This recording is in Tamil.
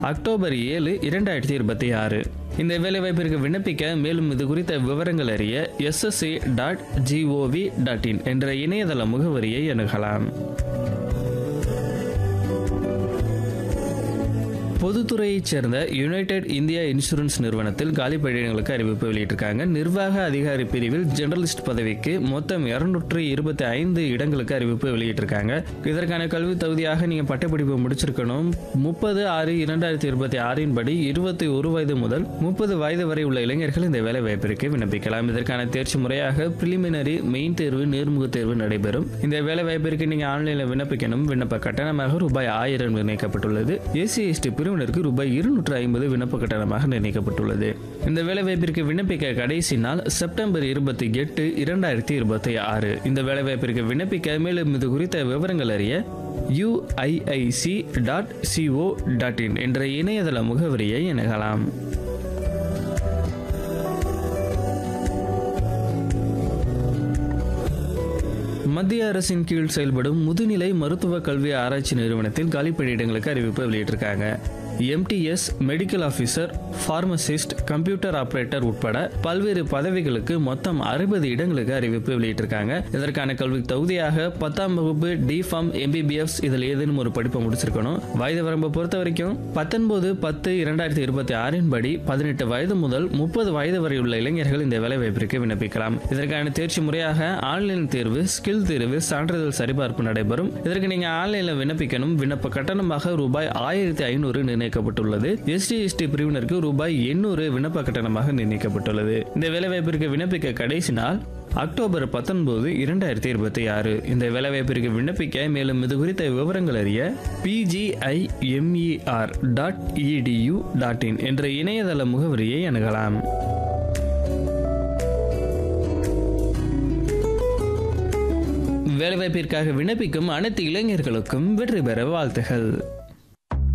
அக்டோபர் ஏழு இரண்டாயிரத்தி இருபத்தி ஆறு இந்த வேலைவாய்ப்பிற்கு விண்ணப்பிக்க மேலும் இது குறித்த விவரங்கள் அறிய SSC dot G O V dot in என்ற இணையதள முகவரியை அணுகலாம் பொதுத்துறையைச் சேர்ந்த யுனைடெட் இந்தியா இன்சூரன்ஸ் நிறுவனத்தில் காலி பணியிடங்களுக்கு அறிவிப்பு வெளியிட்டிருக்காங்க நிர்வாக அதிகாரி பிரிவில் ஜெனரலிஸ்ட் பதவிக்கு மொத்தம் இருநூற்று இருபத்தி ஐந்து இடங்களுக்கு அறிவிப்பு வெளியிட்டிருக்காங்க இதற்கான கல்வி தகுதியாக நீங்க பட்டப்படிப்பு முடிச்சிருக்கணும் முப்பது ஆறு இரண்டாயிரத்தி இருபத்தி ஆறின் படி இருபத்தி ஒரு வயது முதல் முப்பது வயது வரை உள்ள இளைஞர்கள் இந்த வேலை வாய்ப்பிற்கு விண்ணப்பிக்கலாம் இதற்கான தேர்ச்சி முறையாக பிரிலிமினரி மெயின் தேர்வு நேர்முக தேர்வு நடைபெறும் இந்த வேலை வாய்ப்பிற்கு நீங்க ஆன்லைனில் விண்ணப்பிக்கணும் விண்ணப்ப கட்டணமாக ரூபாய் ஆயிரம் நிர்ணயிக்கப்பட்டுள்ளது எஸ்சி எஸ்டி பிரிவினருக்கு ரூபாய் இருநூற்று ஐம்பது விண்ணப்ப கட்டணமாக நிர்ணயிக்கப்பட்டுள்ளது இந்த வேலைவாய்ப்பிற்கு விண்ணப்பிக்க கடைசி நாள் செப்டம்பர் இருபத்தி எட்டு இரண்டாயிரத்தி இருபத்தி ஆறு இந்த வேலைவாய்ப்பிற்கு விண்ணப்பிக்க மேலும் இது குறித்த விவரங்கள் அறிய UIIC dot C O dot in என்ற இணையதள முகவரியை அணுகலாம் மத்திய அரசின் கீழ் செயல்படும் முதுநிலை மருத்துவ கல்வி ஆராய்ச்சி நிறுவனத்தில் காலி பணியிடங்களுக்கு அறிவிப்பு வெளியிட்டிருக்காங்க MTS medical officer pharmacist computer operator உட்பட பல்வேறு பதவிகளுக்கு மொத்தம் அறுபது இடங்களுக்கு அறிவிப்பு வெளியிட்டிருக்காங்க இதற்கான கல்வி தகுதியாக பத்தாம் வகுப்பு டிஃபார்ம் எம்பிபிஎஸ் இதில் ஏதேனும் ஒரு படிப்பை முடிச்சிருக்கணும் வயது வரம்பை பொறுத்த வரைக்கும் பத்தொன்பது பத்து இரண்டாயிரத்தி இருபத்தி ஆறின் படி பதினெட்டு வயது முதல் முப்பது வயது வரை உள்ள இளைஞர்கள் இந்த வேலைவாய்ப்பிற்கு விண்ணப்பிக்கலாம் இதற்கான தேர்ச்சி முறையாக ஆன்லைன் தேர்வு ஸ்கில் தேர்வு சான்றிதழ் சரிபார்ப்பு நடைபெறும் இதற்கு நீங்க ஆன்லைனில் விண்ணப்பிக்கணும் விண்ணப்ப கட்டணமாக ரூபாய் ஆயிரத்தி ஐநூறு நிர்ணயிக்கப்பட்டுள்ளது எஸ்டி எஸ்டி பிரிவினருக்கு ரூபாய் எண்ணூறு விண்ணப்ப கட்டணமாக நிர்ணயிக்கப்பட்டுள்ளது இந்த வேலைவாய்ப்பிற்கு விண்ணப்பிக்க கடைசி நாள் அக்டோபர் பத்தொன்பது இரண்டாயிரத்தி இருபத்தி ஆறு இந்த வேலைவாய்ப்பிற்கு விண்ணப்பிக்க மேலும் இது குறித்த விவரங்கள் அறிய PGIMER dot E D U dot in என்ற இணையதள முகவரியை அணுகலாம் வேலைவாய்ப்பிற்காக விண்ணப்பிக்கும் அனைத்து இளைஞர்களுக்கும் வெற்றி பெற வாழ்த்துகள்